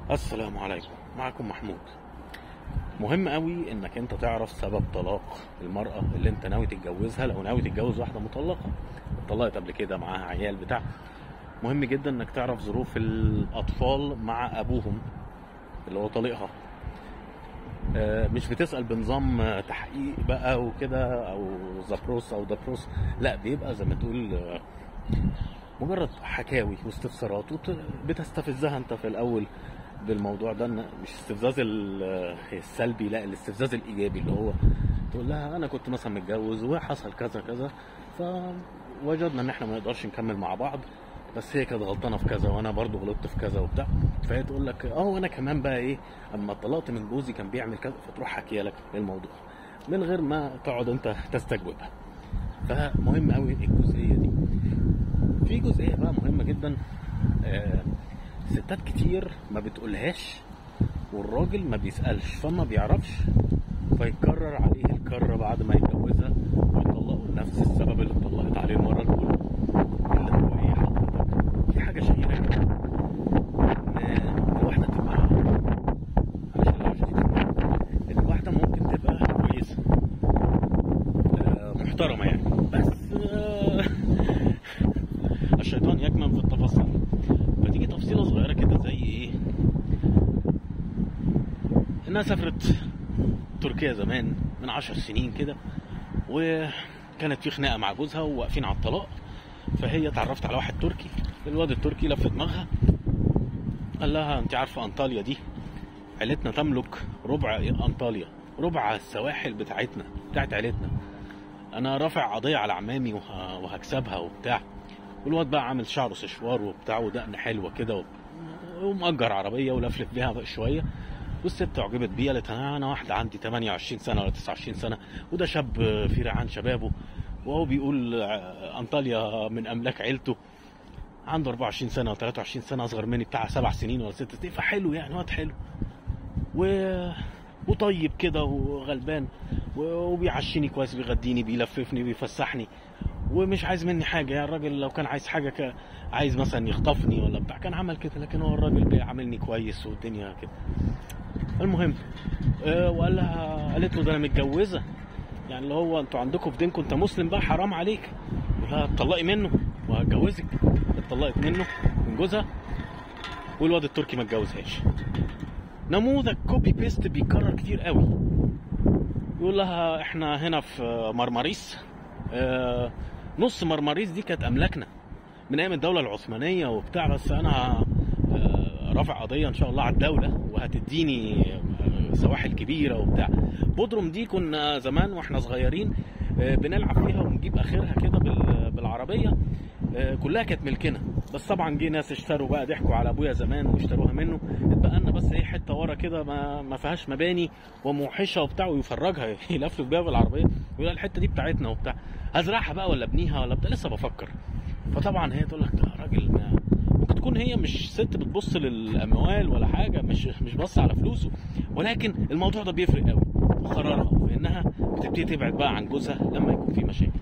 السلام عليكم معكم محمود مهم قوي انك انت تعرف سبب طلاق المرأة اللي انت ناوي تتجوزها لو ناوي تتجوز واحدة مطلقة اتطلقت قبل كده معاها عيال بتاع مهم جدا انك تعرف ظروف الاطفال مع ابوهم اللي هو طليقها آه، مش بتسأل بنظام آه، تحقيق بقى وكده او زبروس او دبروس لا بيبقى زي ما تقول آه، مجرد حكاوي واستفسارات وت- بتستفزها انت في الاول بالموضوع ده إن مش استفزاز ال- السلبي لا الاستفزاز الايجابي اللي هو تقول لها انا كنت مثلا متجوز وحصل كذا كذا فوجدنا ان احنا ما نقدرش نكمل مع بعض بس هي كانت غلطانه في كذا وانا برضو غلطت في كذا وبتاع فهي تقول لك اه وانا كمان بقى ايه اما اتطلقت من جوزي كان بيعمل كذا فتروح حكي لك الموضوع من غير ما تقعد انت تستجوبها فمهم قوي الجزئيه دي في جزئيه بقى مهمه جدا آه، ستات كتير ما بتقولهاش والراجل ما بيسالش فما بيعرفش فيكرر عليه الكره بعد ما يتجوزها ويطلقوا لنفس السبب اللي اتطلقت عليه المره الاولى اللي هو ايه حضرتك في حاجه شهيره جدا ان الواحده تبقى معلش لو شديد ان الواحده ممكن تبقى كويسه آه، محترمه يعني بس آه، الشيطان يكمن في التفاصيل فتيجي تفصيله صغيره كده زي ايه انها سافرت تركيا زمان من عشر سنين كده وكانت في خناقه مع جوزها وواقفين على الطلاق فهي اتعرفت على واحد تركي الواد التركي لف دماغها قال لها انت عارفه انطاليا دي عيلتنا تملك ربع انطاليا ربع السواحل بتاعتنا بتاعت عيلتنا انا رافع قضيه على عمامي وه- وهكسبها وبتاع والواد بقى عامل شعره سشوار وبتاع ودقن حلوه كده و- ومأجر عربيه ولفلف بيها بقى شويه والست اعجبت بيه قالت انا انا واحده عندي 28 سنه ولا 29 سنه وده شاب في ريعان شبابه وهو بيقول ع- انطاليا من املاك عيلته عنده 24 سنه و23 سنه اصغر مني بتاع سبع سنين ولا ست سنين فحلو يعني واد حلو و... وطيب كده وغلبان و- وبيعشيني كويس بيغديني بيلففني بيفسحني ومش عايز مني حاجه يعني الراجل لو كان عايز حاجه ك... عايز مثلا يخطفني ولا بتاع كان عمل كده لكن هو الراجل بيعاملني كويس والدنيا كده المهم آه وقال لها قالت له ده انا متجوزه يعني اللي هو انتوا عندكم في دينكم انت مسلم بقى حرام عليك قال لها اتطلقي منه وهتجوزك اتطلقت منه من جوزها والواد التركي ما اتجوزهاش نموذج كوبي بيست بيكرر كتير قوي يقول لها احنا هنا في مرمريس آه، نص مرمريس دي كانت املاكنا من ايام الدوله العثمانيه وبتاع بس انا آه، رافع قضيه ان شاء الله على الدوله وهتديني آه، سواحل كبيره وبتاع بودروم دي كنا زمان واحنا صغيرين آه، بنلعب فيها ونجيب اخرها كده بال- بالعربيه آه، كلها كانت ملكنا بس طبعا جه ناس اشتروا بقى ضحكوا على ابويا زمان واشتروها منه اتبقى لنا بس ايه حته ورا كده ما, ما فيهاش مباني وموحشه وبتاع ويفرجها يلفلف بيها بالعربيه ويقول الحته دي بتاعتنا وبتاع هزرعها بقى ولا ابنيها ولا بتاع لسه بفكر فطبعا هي تقول لك ده راجل ما ممكن تكون هي مش ست بتبص للاموال ولا حاجه مش مش باصه على فلوسه ولكن الموضوع ده بيفرق قوي وقرارها في انها بتبتدي تبعد بقى عن جوزها لما يكون في مشاكل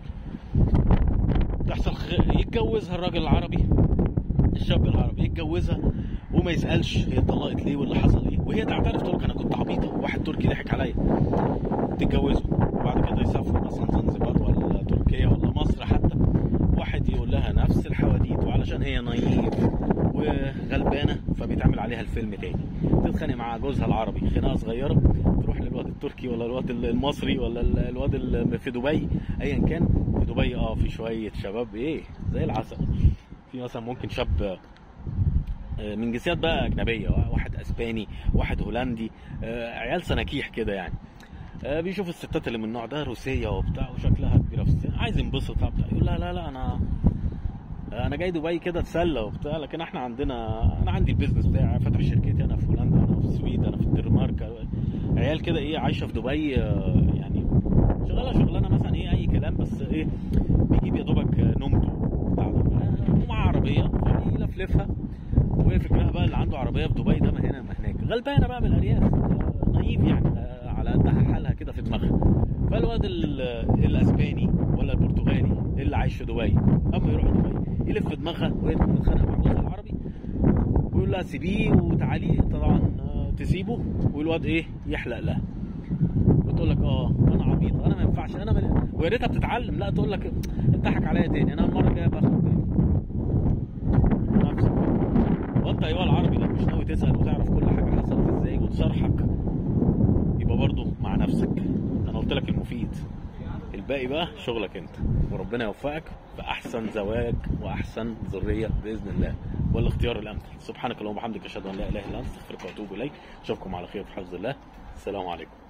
تحصل خ... يتجوزها الراجل العربي الشاب العربي يتجوزها وما يسالش هي اتطلقت ليه واللي حصل ايه وهي تعترف تقول لك انا كنت عبيطه واحد تركي ضحك عليا تتجوزوا وبعد كده يسافروا مثلا زنزبار ولا تركيا ولا مصر حتى واحد يقول لها نفس الحواديت وعلشان هي نايف وغلبانه فبيتعمل عليها الفيلم تاني تتخانق مع جوزها العربي خناقه صغيره تروح للواد التركي ولا الواد المصري ولا ال- الواد اللي في دبي ايا كان في دبي اه في شويه شباب ايه زي العسل في مثلا ممكن شاب آه، من جنسيات بقى اجنبيه واحد اسباني واحد هولندي آه، عيال سناكيح كده يعني آه، بيشوف الستات اللي من النوع ده روسيه وبتاع وشكلها كبيره في السن عايز ينبسط بتاع يقول لا لا لا انا انا جاي دبي كده اتسلى وبتاع لكن احنا عندنا انا عندي البيزنس بتاعي فاتح شركتي انا في هولندا انا في السويد انا في الدنمارك عيال كده ايه عايشه في دبي آه، يعني شغاله شغلانه مثلا ايه اي كلام بس ايه بيجيب يا دوبك نومته بتاع آه، ومعاه عربيه فبيلفلفها وفكرها بقى اللي عنده عربيه في دبي ده ما هنا ما هناك غلبانه بقى من الارياف آه، نايف يعني آه، على قدها حالها كده في دماغها فالواد ال- الاسباني ولا البرتغالي اللي عايش في دبي اما يروح دبي يلف دماغها وهي تكون متخانقه مع جوزها العربي ويقول لها سيبيه وتعالي طبعا آه، تسيبه والواد ايه يحلق لها وتقول لك اه انا عبيطه انا ما ينفعش انا من... ويا ريتها بتتعلم لا تقول لك اضحك عليا تاني انا المره الجايه باخد تاني نفسك وانت ايها العربي لو مش ناوي تسال وتعرف كل حاجه حصلت ازاي وتصارحك يبقى برضه مع نفسك انا قلت لك المفيد الباقي بقى شغلك انت وربنا يوفقك في احسن زواج واحسن ذريه باذن الله والاختيار الامثل سبحانك اللهم وبحمدك اشهد ان لا اله الا انت استغفرك واتوب اليك اشوفكم على خير في حفظ الله السلام عليكم